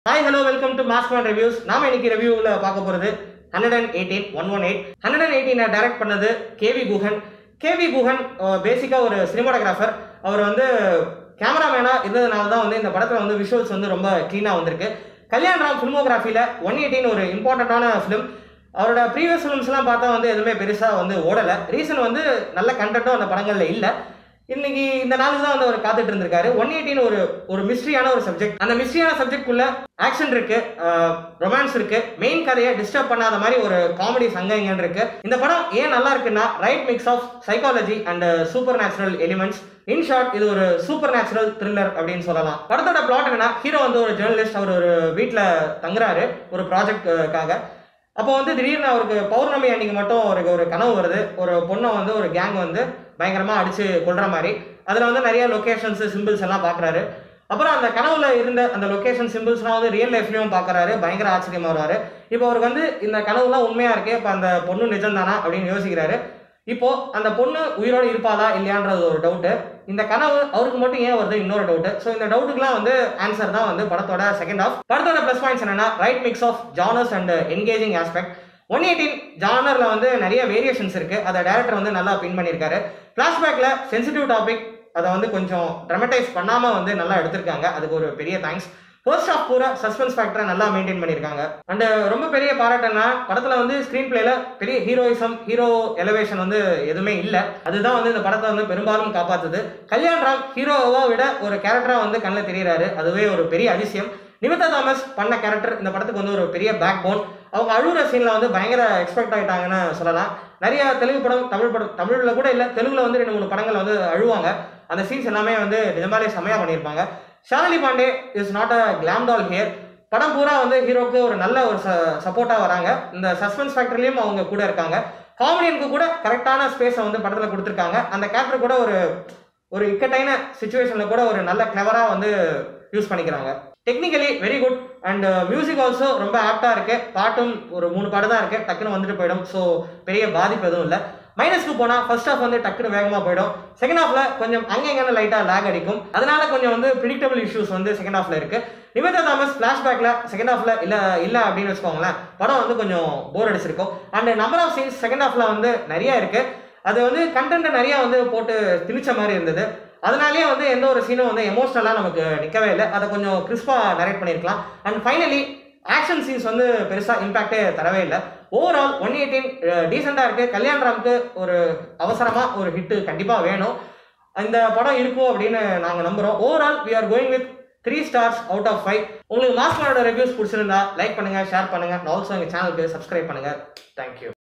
hi hello welcome to Maskman reviews நாம இன்னைக்கு ரிவ்யூவில் பார்க்க போகிறது hundred and eighteen one one eight hundred and எயிட்டீனை டைரக்ட் பண்ணது கேவி குஹன் கேவி குஹன் பேசிக்காக ஒரு சினிமாட்டோகிராஃபர் அவர் வந்து கேமராமேனாக இருந்ததுனால தான் வந்து இந்த படத்தில் வந்து விஷுவல்ஸ் வந்து ரொம்ப க்ளீனாக வந்திருக்கு கல்யாண் ராம் ஃபிலிமோகிராஃபியில் ஒன் எயிட்டின் ஒரு இம்பார்ட்டண்ட்டான ஃபிலிம் அவரோட ப்ரீவியஸ் ஃபிலிம்ஸ்லாம் பார்த்தா வந்து எதுவுமே பெருசாக வந்து ஓடலை ரீசன் வந்து நல்ல கண்டென்ட்டும் அந்த படங்களில் இல்லை இன்னைக்கு இந்த நாளுக்கு தான் வந்து அவர் காத்துட்டு இருந்திருக்காரு ஒன் எயிட்டின் ஒரு ஒரு மிஸ்ட்ரியான ஒரு சப்ஜெக்ட் அந்த மிஸ்ட்ரியான சப்ஜெக்ட்குள்ள ஆக்ஷன் இருக்கு ரொமான்ஸ் இருக்கு மெயின் கதையை டிஸ்டர்ப் பண்ணாத மாதிரி ஒரு காமெடி சங்கங்கன்னு இருக்கு இந்த படம் ஏன் நல்லா இருக்குன்னா right mix of psychology and supernatural elements in short இது ஒரு சூப்பர் நேச்சுரல் த்ரில்லர் அப்படின்னு சொல்லலாம் படத்தோட பிளாட் என்னன்னா ஹீரோ வந்து ஒரு ஜேர்னலிஸ்ட் அவர் ஒரு வீட்டில் தங்குறாரு ஒரு ப்ராஜெக்ட்காக அப்போ வந்து திடீர்னு அவருக்கு பௌர்ணமி அன்னைக்கு மட்டும் அவருக்கு ஒரு கனவு வருது ஒரு பொண்ணை வந்து ஒரு கேங் வந்து பயங்கரமாக அடித்து கொள்ற மாதிரி அதில் வந்து நிறைய லொக்கேஷன்ஸ் சிம்பிள்ஸ் எல்லாம் பார்க்குறாரு அப்புறம் அந்த கனவுல இருந்த அந்த லொக்கேஷன் சிம்பிள்ஸ்லாம் வந்து ரியல் லைஃப்லையும் பார்க்குறாரு பயங்கர ஆச்சரியமா வருவார் இப்போ அவருக்கு வந்து இந்த கனவுலாம் உண்மையாக இருக்கு இப்போ அந்த பொண்ணு நிஜம்தானா அப்படின்னு யோசிக்கிறாரு இப்போ அந்த பொண்ணு உயிரோடு இருப்பாளா இல்லையான்றது ஒரு டவுட்டு இந்த கனவு அவருக்கு மட்டும் ஏன் வருது இன்னொரு டவுட் ஸோ இந்த டவுட்டுக்குலாம் வந்து ஆன்சர் தான் வந்து படத்தோட செகண்ட் ஆஃப் படத்தோட ப்ளஸ் பாயிண்ட்ஸ் என்னன்னா right mix of genres and engaging aspect one eighteen ஜானர்ல வந்து நிறைய வேரியேஷன்ஸ் இருக்கு அதை டேரக்டர் வந்து நல்லா பின் பண்ணியிருக்காரு ஃப்ளாஷ்பேக்ல சென்சிட்டிவ் டாபிக் அதை வந்து கொஞ்சம் ட்ரமடைஸ் பண்ணாம வந்து நல்லா எடுத்திருக்காங்க அதுக்கு ஒரு பெரிய தேங்க்ஸ் ஃபர்ஸ்ட் ஆஃப் பூரா சஸ்பென்ஸ் ஃபேக்டரை நல்லா மெயின்டைன் பண்ணியிருக்காங்க அண்ட் ரொம்ப பெரிய பாராட்டுன்னா படத்துல வந்து ஸ்க்ரீன் பிளேல பெரிய ஹீரோயிசம் ஹீரோ எலவேஷன் வந்து எதுவுமே இல்லை அதுதான் வந்து இந்த படத்தை வந்து பெரும்பாலும் காப்பாத்துது கல்யாண் ராம் ஹீரோவை விட ஒரு கேரக்டரா வந்து கண்ணில் தெரியறாரு அதுவே ஒரு பெரிய அதிசயம் நிமிதா தாமஸ் பண்ண கேரக்டர் இந்த படத்துக்கு வந்து ஒரு பெரிய பேக் போன் அவங்க அழுகுற சீனில் வந்து பயங்கர எக்ஸ்பெக்ட் ஆகிட்டாங்கன்னு சொல்லலாம் நிறைய தெலுங்கு படம் தமிழ் படம் தமிழில் கூட இல்லை தெலுங்குல வந்து ரெண்டு மூணு படங்கள் வந்து அழுவாங்க அந்த சீன்ஸ் எல்லாமே வந்து நிஜமாலே செமையாக பண்ணியிருப்பாங்க Shalini Pandey is not a glam doll here படம் பூரா வந்து ஹீரோக்கு ஒரு நல்ல ஒரு சப்போர்ட்டாக வராங்க இந்த சஸ்பென்ஸ் ஃபேக்டர்லேயும் அவங்க கூட இருக்காங்க காமெடியனுக்கு கூட கரெக்டான ஸ்பேஸை வந்து படத்தில் கொடுத்துருக்காங்க அந்த கேரக்டர் கூட ஒரு ஒரு இக்கட்டான சுச்சுவேஷனில் கூட ஒரு நல்ல கிளவராக வந்து யூஸ் பண்ணிக்கிறாங்க technically very good and music also ரொம்ப ஆப்டாக இருக்கு பாட்டும் ஒரு மூணு பாட்டு தான் இருக்கு டக்குன்னு வந்துட்டு போயிடும் ஸோ பெரிய பாதிப்பு எதுவும் இல்லை மைனஸ்க்கு போனால் ஃபர்ஸ்ட் ஹாஃப் வந்து டக்குன்னு வேகமாக போயிடும் செகண்ட் ஹாஃப்ல கொஞ்சம் அங்கங்க லைட்டாக லேக் அடிக்கும் அதனால கொஞ்சம் வந்து ப்ரிடிக்டபிள் இஷ்யூஸ் வந்து செகண்ட் ஹாஃப்ல இருக்கு நிவேதா தாமஸ் ஃப்ளாஷ்பேக்ல செகண்ட் ஹாஃப்ல இல்ல இல்ல அப்படின்னு வச்சுக்கோங்களேன் படம் வந்து கொஞ்சம் போர் அடிச்சிருக்கும் and number of scenes second ஹாஃப்ல வந்து நிறைய இருக்கு அது வந்து கண்டென்ட் நிறைய வந்து போட்டு திணிச்ச மாதிரி இருந்தது அதனாலேயே வந்து எந்த ஒரு சீனும் வந்து எமோஷனலாக நமக்கு நிற்கவே இல்லை அதை கொஞ்சம் கிறிஸ்பாக நரேட் பண்ணியிருக்கலாம் அண்ட் ஃபைனலி ஆக்ஷன் சீன்ஸ் வந்து பெருசாக இம்பாக்டே தரவே இல்லை ஓவரால் ஒன் எயிட்டீன் டீசெண்டாக இருக்குது கல்யாண் ராம்க்கு ஒரு அவசரமாக ஒரு ஹிட்டு கண்டிப்பாக வேணும் இந்த படம் இருக்கும் அப்படின்னு நாங்கள் நம்புகிறோம் overall we are going with three stars out of five உங்களுக்கு மாஸ்மனோட ரிவ்யூஸ் பிடிச்சிருந்தா லைக் பண்ணுங்கள் ஷேர் பண்ணுங்கள் ஆல்சோ எங்கள் சேனலுக்கு சப்ஸ்கிரைப் பண்ணுங்கள் தேங்க்யூ